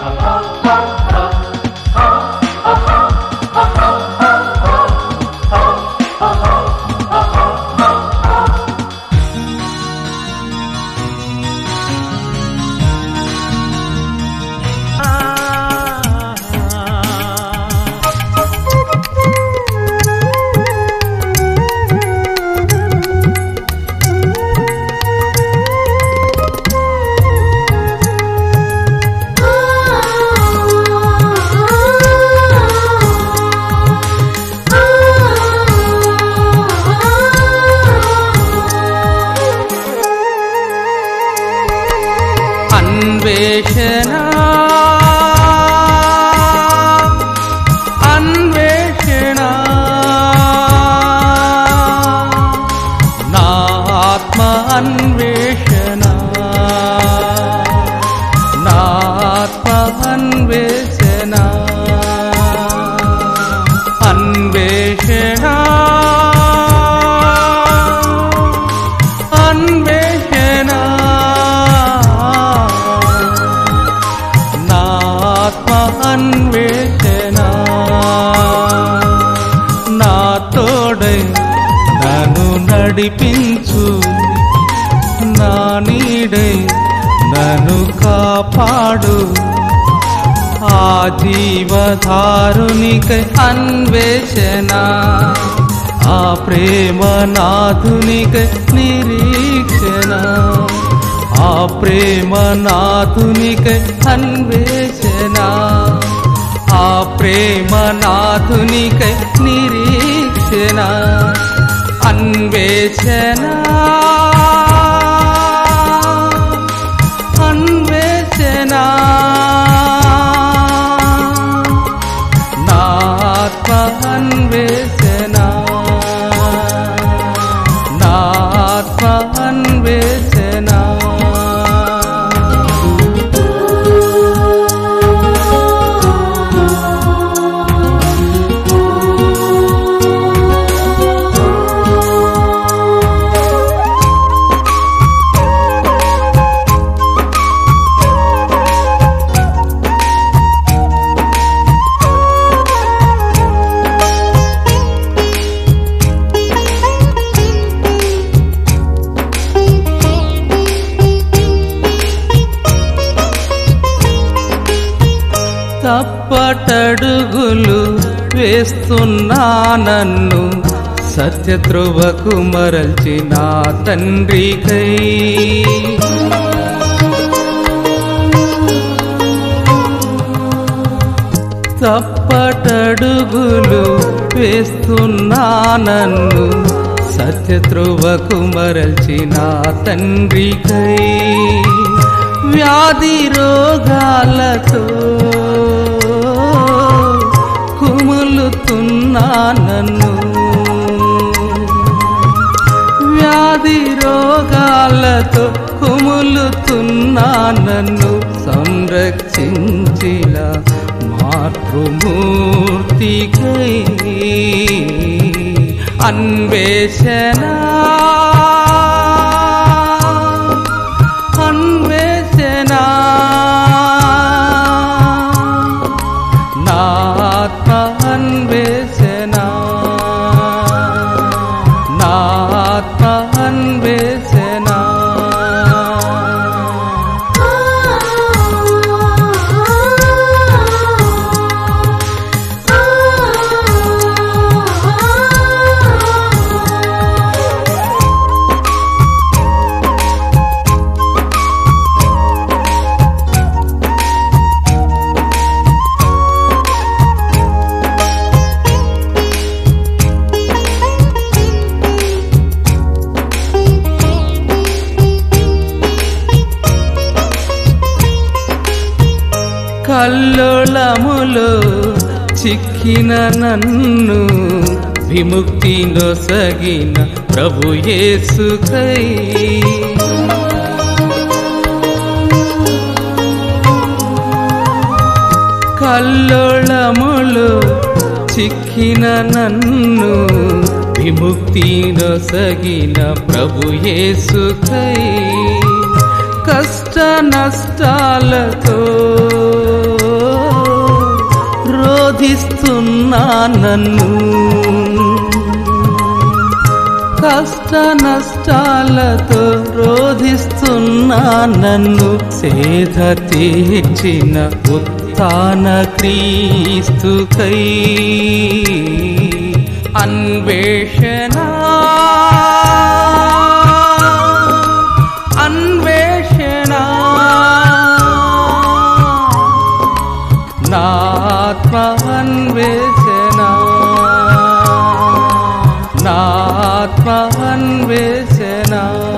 అన్వేషణ అన్వేషణ నా ఆత్మ అన్వేషణ నా ఆత్మ అన్వేషణ అన్వేషణ అన్వేషణ నా ఆత్మ అన్వేషణ నా తోడై నన్ను నడిపించు నా నీడై నన్ను కాపాడు ఆ జీవధారునికై అన్వేషణ ఆ ప్రేమ నాథునికై నిరీక్షణ ఆ ప్రేమ నాథునికై అన్వేషణ ఆ ప్రేమ నాథునికై నిరీక్షణ అన్వేషణ అన్వేషణ నా ఆత్మ అన్వేషణ నా ఆత్మ అన్వేషణ తప్పటడుగులు వేస్తున్నా నన్ను సత్యత్రువకు మరల్చిన తండ్రికై తప్పటడుగులు వేస్తున్నా నన్ను సత్యత్రువకు మరల్చిన తండ్రికై వ్యాధి రోగాలతో కుములుతున్నా నన్ను వ్యాధి రోగాలతో కుములుతున్నా నన్ను సంరక్షించిన మాతృమూర్తికై అన్వేషణ అన్వేషణ నా ఆత్మ అన్వేషణ నా ఆత్మ అన్వేషణ కల్లోలములో చిక్కిన నన్ను విముక్తి నొసగిన ప్రభు యేసుకై కల్లోళములు చిక్కిన నన్ను విముక్తి నొసగిన ప్రభు యేసుకై కష్ట నష్టాలతో వేధిస్తున్నా నన్ను కష్ట నష్టాలతో రోధిస్తున్నా నన్ను సేధ తీర్చిన ఉత్తాన క్రీస్తుకై అన్వేషణ అన్వేషణ నాత్మ అన్వేషణ నాత్మ అన్వేషణ